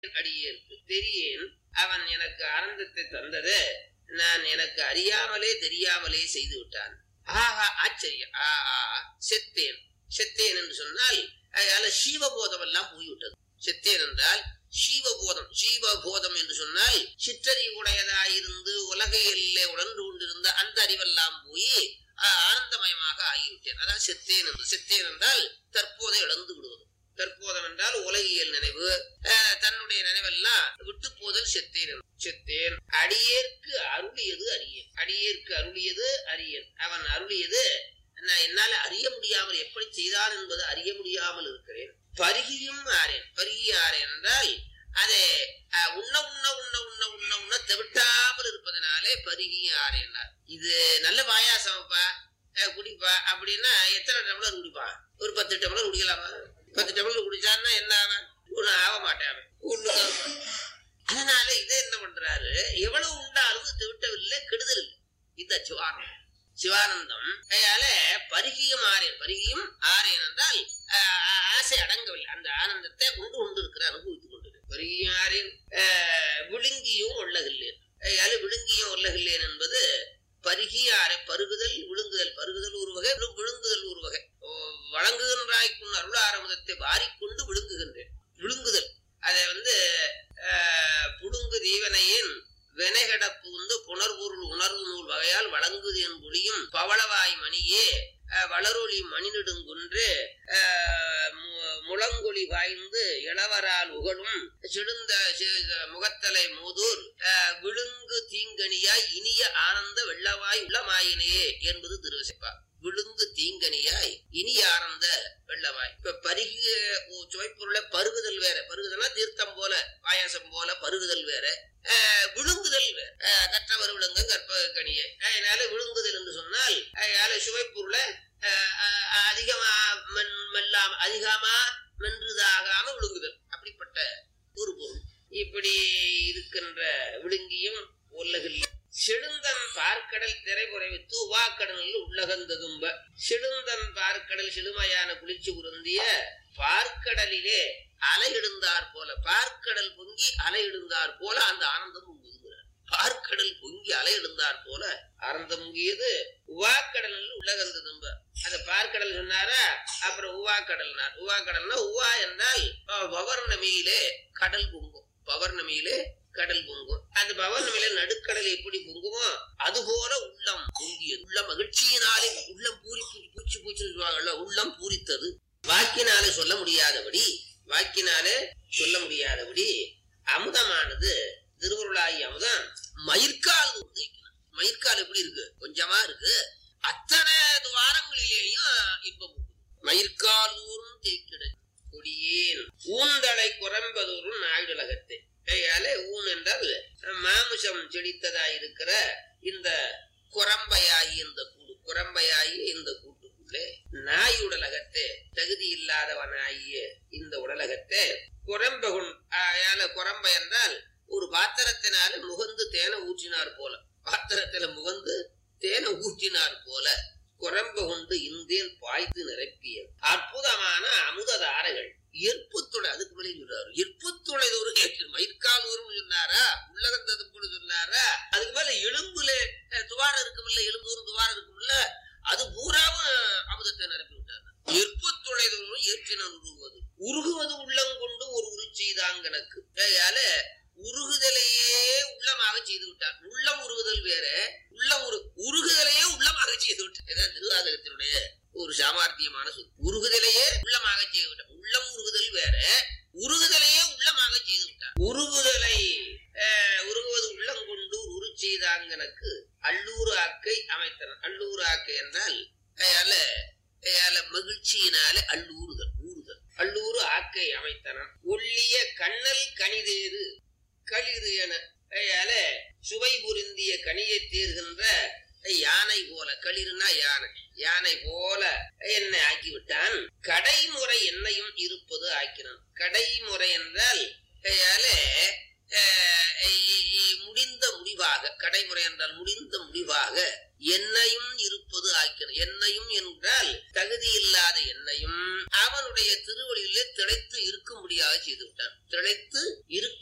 அடியேற்கு தெரியேன் அவன் எனக்கு ஆனந்தத்தை தந்தது நான் எனக்கு அறியாமலே தெரியாமலே செய்து விட்டான் ஆஹா ஆச்சரியம் ஆஹா செத்தேன் செத்தேன் என்று சொன்னால் அதனால சீவபோதம் எல்லாம் போய்விட்டது செத்தேன் என்றால் சீவபோதம் சீவபோதம் என்று சொன்னால் சிற்றறிவுடையதாயிருந்து உலக எல்லை உணர்ந்து கொண்டிருந்த அந்த அறிவெல்லாம் போய் ஆஹ், ஆனந்தமயமாக ஆகிவிட்டேன் அதான் செத்தேன் என்று செத்தேன் என்றால் தற்போதை இழந்து விடுவது தற்போதம் என்றால் உலகியல் நினைவு ஆஹ், தன்னுடைய நினைவெல்லாம் விட்டு போதல் செத்தேன் என்று. செத்தேன் அடியேற்கு அருளியது அறியேன் அடியேற்கு அருளியது அறியேன் அவன் அருளியது நான் என்னால அறிய முடியாமல் எப்படி செய்தான் என்பது அறிய முடியாமல் இருக்கிறேன் பருகியும் ஆறேன் பருகி ஆறேன் என்றால் அதை அஹ், உண்ண உண்ண உண்ண உண்ண உண்ண உண்ண தவிட்டாமல் இருப்பதனாலே பருகியும் ஆறேன்னார் இது நல்ல பாயாசம்ப்பா அஹ், குடிப்பா அப்படின்னா எத்தனை டம்ளர் குடிப்பான் ஒரு பத்து டம்ளர் குடிக்கலாமா பத்து டம்ளர் குடிச்சான்னா என்ன ஆவன் ஒண்ணு ஆக மாட்டேன் அவன் ஒண்ணுதான் ஆவான். அதனால இதை என்ன பண்றாரு எவ்வளவு உண்டாலும் திவிட்டவில்லை கெடுதல் இல்லை இந்த சிவானந்தம் சிவானந்தம் அதனால பருகியும் ஆறேன் பருகியும் ஆறேன் என்றால் ஆஹ், ஆ- ஆசை அடங்கவில்லை அந்த ஆனந்தத்தை உண்டு கொண்டு இருக்கிற அனுபவித்துக் கொண்டிருக்கிறேன் பருகியும் ஆறேன் ஆஹ், விழுங்கியும் உள்ளகில்லேன் அதனால விழுங்கியும் உள்ளகில்லேன் என்பது பருகியாரை பருகுதல் விழுங்குதல் பருகுதல் ஒரு வகை விழு- விழுங்குதல் ஒரு வகை ஓ, வழங்குகின்றாய்க்கும் அருள் ஆரம்பத்தை வாரிக்கொண்டு விழுங்குகின்றேன் விழுங்குதல் அதை வந்து ஆஹ், புழுங்கு தீவனையின் வினைகட புகுந்து புனர்பொருள் உணர்வு நூல் வகையால் வழங்குது என் புலியும் பவளவாய் மணியே அஹ், வளரொளி மணிநெடுங்குன்று அஹ், மு- முழங்கொலி வாய்ந்து இளவரால் உகழும் சிடுந்த சி- முகத்தலை மூதூர் அஹ், விழுங்கு தீங்கனியாய் இனிய ஆனந்த வெள்ளவாய் உள்ளமாயினையே என்பது திருவசிப்பா விழுங்கு தீங்கனியாய் இனிய ஆனந்த வெள்ளவாய் இப்ப பருகிய ஓ- சுவைப்பொருளை பருகுதல் வேற பருகுதல்னா தீர்த்தம் போல பாயாசம் போல பருகுதல் வேற அஹ், விழுங்குதல் வேற அஹ், கற்றவர் விழுங்க கற்ப கனியே அதனால விழுங்குதல் என்று சொன்னால் அதனால சுவைப்பொருளை அஹ், அஹ், அதிகமா மென் மெல்லாம அதிகமா மென்றுதாகாம விழுங்குதல் அப்படிப்பட்ட ஒரு பொருள் இப்படி இருக்கின்ற விழுங்கியும் உலகில் செழுந்தன் பார்க்கடல் திரைபுரைவித்து உவாக்கடலில் உள்ளகந்ததும்ப செழுந்தன் பார்க்கடல் செழுமையான குளிர்ச்சி குருந்திய பார்க்கடலிலே அலையிடுந்தார் போல பார்க்கடல் பொங்கி அலையிடுந்தார் போல அந்த ஆனந்தம் பொங்குதுங்கிறார் பார்க்கடல் பொங்கி அலையிடுந்தார் போல ஆனந்தம் பொங்கியது உவாக்கடலில் உள்ளகந்ததும்ப அந்த பார்க்கடல் சொன்னாரா அப்புறம் உவாக்கடல்னார் உவாக்கடல்னா உவா என்றால் அஹ், பௌர்ணமியிலே கடல் பொங்கும் பௌர்ணமியிலே கடல் பொங்கும் அந்த பௌர்ணமியில நடுக்கடல் எப்படி பொங்குமோ அது போல உள்ளம் பொங்கியது உள்ள மகிழ்ச்சியினாலே உள்ளம் பூரி பூச்சி பூச்சி பூச்சி சொல்லுவாங்கல்ல உள்ளம் பூரித்தது வாக்கினாலே சொல்ல முடியாதபடி வாக்கினாலே சொல்ல முடியாதபடி அமுதமானது திருவருளாகி அமுதம் மயிர்கால் உதைக்கணும் மயிர்கால் எப்படி இருக்கு கொஞ்சமா இருக்கு அத்தனை துவாரங்களிலேயும் இன்பம் உண்டு. மயிர்கால் ஊரும் தேய்க்கிட கொடியேன் ஊந்தலை குரம்பதூரும் நாயுடலகத்தை கையாலே ஊன் என்றால் மாமிசம் செடித்ததாய் இருக்கிற இந்த குரம்பையாகி இந்த கூடு குரம்பையாகி இந்த கூட்டுக்குள்ளே நாய் உடலகத்தே தகுதி இல்லாதவனாகிய இந்த உடலகத்தே குரம்பகுன் ஆயால குரம்பை என்றால் ஒரு பாத்திரத்தினால முகந்து தேனை ஊற்றினார் போல பாத்திரத்துல முகந்து தேனை ஊற்றினார் போல குரம்ப கொண்டு இந்தேன் பாய்த்து நிரப்பிய அற்புதமான அமுததாரைகள் எற்புத்துளை அதுக்கு மேலே சொல்றாரு எற்புத்துளை ஒரு கேட்டு மயிர்கால் ஒரு சொன்னாரா உள்ளகந்ததுக்குள்ள சொன்னாரா அதுக்கு மேல எலும்புல அஹ், துவாரம் இருக்குமில்ல எலும்பூரும் துவாரம் இருக்குமில்ல அது பூராவும் அமுதத்தை நிரப்பி விட்டார் எற்புத்துளை தோறும் ஏற்றினர் உருகுவது உருகுவது உள்ளம் கொண்டு ஒரு உரு செய்தாங்க எனக்கு அதனால உருகுதலையே உள்ளமாக செய்து விட்டார் உள்ளம் உருகுதல் வேற உள்ளம் உரு உருகுதலையே உள்ளமாக செய்து விட்டார் இதான் திருவாதகத்தினுடைய ஒரு சாமர்த்தியமான சொல் உருகுதலையே உள்ளமாக செய்து விட்டார் உள்ளம் உருகுதல் வேற உருகுதலையே உள்ளமாக செய்து விட்டார் உருகுதலை அஹ், உருகுவது உள்ளம் கொண்டு உரு செய்தாங்கனக்கு அல்லூர் ஆக்கை அமைத்தனர் அல்லூர் ஆக்கை என்றால் அயால அயால மகிழ்ச்சியினாலே அல்லூறுதல் ஊறுதல் அல்லூர் ஆக்கை அமைத்தனர் ஒள்ளிய கண்ணல் கனிதேறு களிறு என அயால சுவை புரிந்திய கனியை தீர்கின்ற யானை போல களிறுனா யானை யானை போல என்னை ஆக்கிவிட்டான் கடைமுறை என்னையும் இருப்பது ஆக்கினான் கடைமுறை என்றால் அயால அஹ், இ- இ- முடிந்த முடிவாக கடைமுறை என்றால் முடிந்த முடிவாக என்னையும் இருப்பது ஆக்கின என்னையும் என்றால் தகுதி இல்லாத என்னையும் அவனுடைய திருவடியிலே திளைத்து இருக்க முடியாது செய்து விட்டான் திளைத்து இருக்க